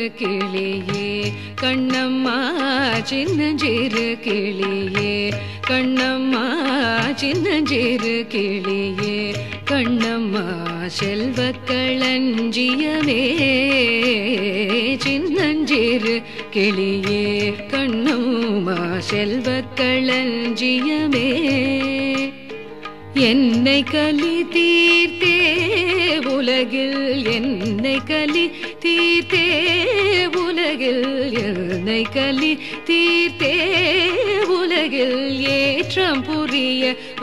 கிளியே கண்ணம்மா சின்னஞ்சிறு கிளியே கண்ணம்மா சின்னஞ்சிறு கிளியே கண்ணம்மா செல்வக் களஞ்சியமே சின்னஞ்சிறு கிளியே கண்ணம்மா செல்வக் களஞ்சியமே என்னை கலி தீர்த்தே உலகில் என்னை கலி தீர்த்தே உலகில் என்னை கலி தீர்த்தே உலகில் ஏற்றம் புரிய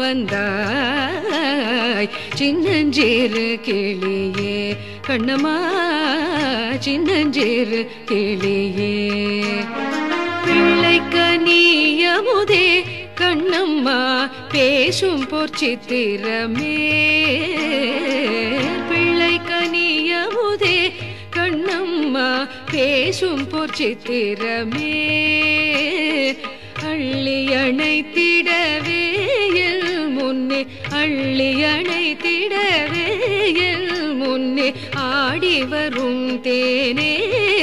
வந்தாய் சின்னஞ்சேறு கிளியே கண்ணம்மா சின்னஞ்சேறு கிளியே பிள்ளைக்கனியமுதே கண்ணம்மா பேசும் பொற்சித்திரமே பிள்ளை கனியமுதே கண்ணம்மா பேசும் பொற்சித்திரமே அள்ளி அணைத்திடவே எல் முன்னே அள்ளி அணைத்திடவே எல் முன்னே ஆடி வரும் தேனே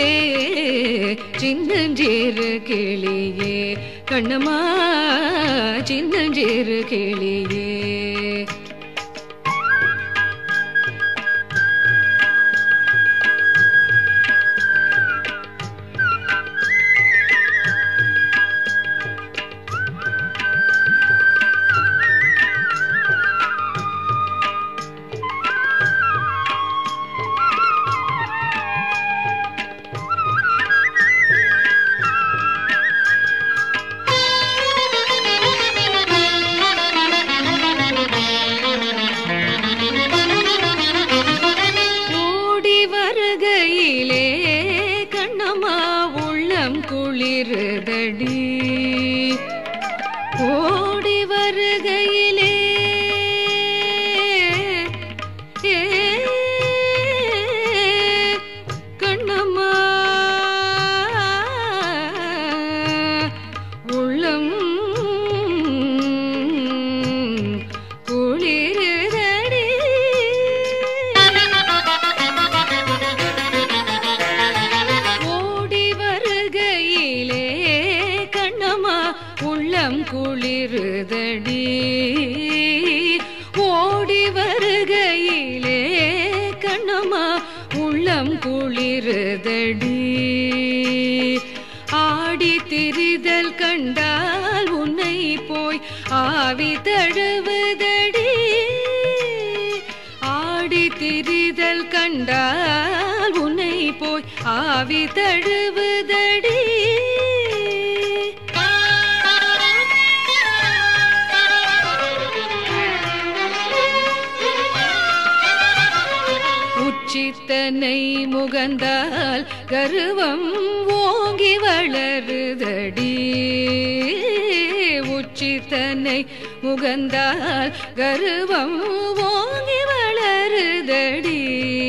சின்னஞ்சேறு கிளியே கண்ணம்மா சின்னஞ்சேறு கிளியே ஓடி வருகையிலே கண்ணம்மா உள்ளம் குளிருதடி ஓடி வருகையிலே ஏ, கண்ணம்மா உள்ளம் குளிருதடி ஓடி வருகையிலே கண்ணம்மா உள்ளம் குளிருதடி ஓடி வருகையிலே கண்ணம்மா உள்ளம் குளிருதடி ஆடி திரிதல் கண்டால் உன்னை போய் ஆவி தழுவுதடி ஆடி திரிதல் கண்டால் உன்னை போய் ஆவி தழுவுதடி உச்சித்தனை முகந்தால் கருவம் ஓங்கி வளருதடி உச்சித்தனை முகந்தால் கருவம் ஓங்கி வளருதடி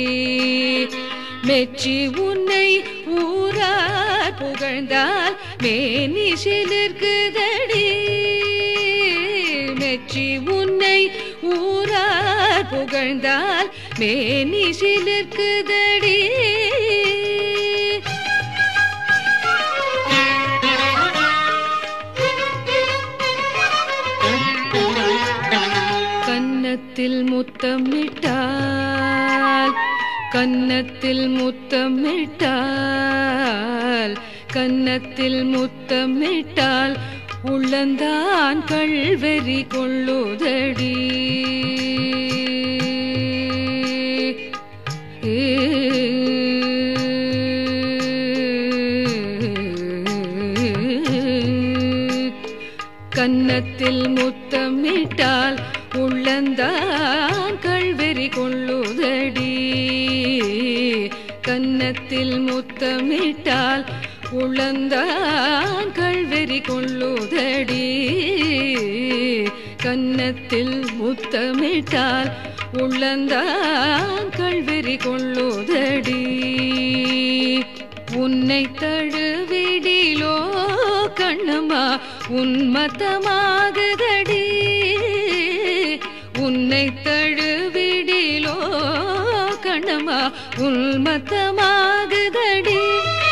மெச்சி உன்னை ஊரார் புகழ்ந்தால் மேனி சிலிர்க்குதடி மெச்சி உன்னை ஊரார் புகழ்ந்தால் மேனி சிலிர்க்குதடி கன்னத்தில் முத்தமிட்டால் கன்னத்தில் முத்தமிட்டால் கன்னத்தில் முத்தமிட்டால் உள்ளந்தான் கள்வெறி கொள்ளுதடி கன்னத்தில் முத்தமிட்டால் உள்ளந்தான் கள்வெறி கொள்ளுதடி கன்னத்தில் முத்தமிட்டால் உள்ளந்தான் கள்வெறி கொள்ளுதடி கன்னத்தில் முத்தமிட்டால் உள்ளந்தான் கள்வெறி கொள்ளுதடி உன்னை தழுவிடிலோ கண்ணம்மா உன்மத்தமாகுதடி உன்னை தழுவிடிலோ கண்ணம்மா உன்மத்தமாகுதடி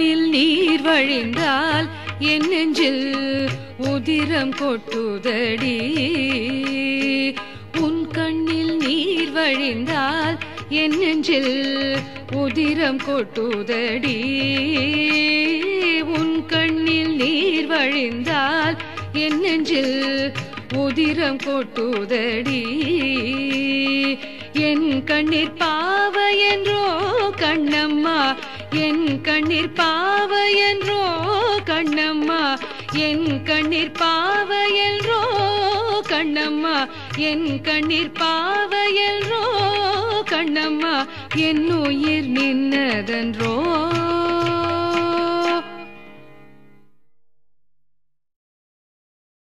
கண்ணில் நீர் வழிந்தால் என் நெஞ்சில் உதிரம் கொட்டுதடி உன் கண்ணில் நீர் வழிந்தால் என் நெஞ்சில் உதிரம் கொட்டுதடி உன் கண்ணில் நீர் வழிந்தால் என் நெஞ்சில் உதிரம் கொட்டுதடி என் கண்ணீர் பாவை என்றோ கண்ணம்மா என் கண்ணீர் பாவை என்றோ கண்ணம்மா என் கண்ணீர் பாவை என்றோ கண்ணம்மா என் கண்ணீர் பாவை என்றோ கண்ணம்மா என் உயிர் நின்னதன்றோ